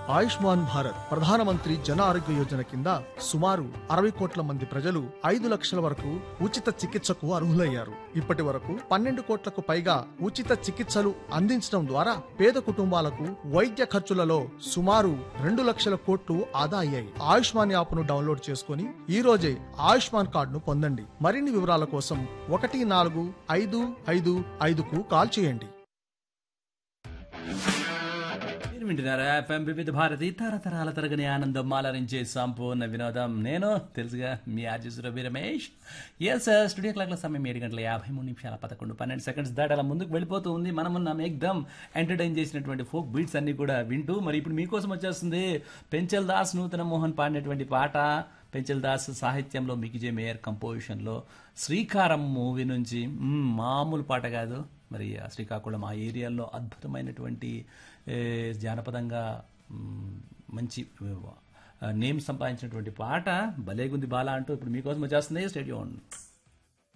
ఆయుష్మాన్ భారత్ ప్రధానమంత్రి జన ఆరోగ్య యోజన కింద సుమారు అరవై కోట్ల మంది ప్రజలు ఐదు లక్షల వరకు ఉచిత చికిత్సకు అర్హులయ్యారు ఇప్పటి వరకు పన్నెండు కోట్లకు పైగా ఉచిత చికిత్సలు అందించడం ద్వారా పేద కుటుంబాలకు వైద్య ఖర్చులలో సుమారు రెండు లక్షల కోట్లు ఆదా అయ్యాయి ఆయుష్మాన్ యాప్ను డౌన్లోడ్ చేసుకుని ఈ రోజే ఆయుష్మాన్ కార్డును పొందండి మరిన్ని వివరాల కోసం ఒకటి నాలుగు ఐదు ఐదు ఐదుకు కాల్ చేయండి మీరు వింటున్నారా ఎఫ్ఎం వివిధ భారతి తరతరాల తరగని ఆనందం మాలరించే సంపూర్ణ వినోదం నేను తెలుసుగా మీ ఆర్జెస్ రవి రమేష్ ఎస్ స్టూడియో క్లాక్ల సమయం ఏడు గంటల యాభై మూడు నిమిషాల పదకొండు పన్నెండు సెకండ్స్ దాటి అలా ముందుకు వెళ్ళిపోతూ ఉంది మనం ఉన్నాం ఎగ్దమ్ ఎంటర్టైన్ చేసినటువంటి ఫోక్ బీట్స్ అన్ని కూడా వింటూ మరి ఇప్పుడు మీకోసం వచ్చేస్తుంది పెంచల్ దాస్ నూతన మోహన్ పాడినటువంటి పాట పెంచల్ దాస్ సాహిత్యంలో మికిజే మేయర్ కంపోజిషన్లో శ్రీకారం మూవీ నుంచి మ్మ్, మామూలు పాట కాదు మరి ఆ శ్రీకాకుళం ఆ ఏరియాలో అద్భుతమైనటువంటి ఏ, జానపదంగా మ్, మంచి నేమ్ సంపాదించినటువంటి పాట భలేగుంది బాలా అంటూ ఇప్పుడు మీకోసం వచ్చేస్తుంది స్టేడియం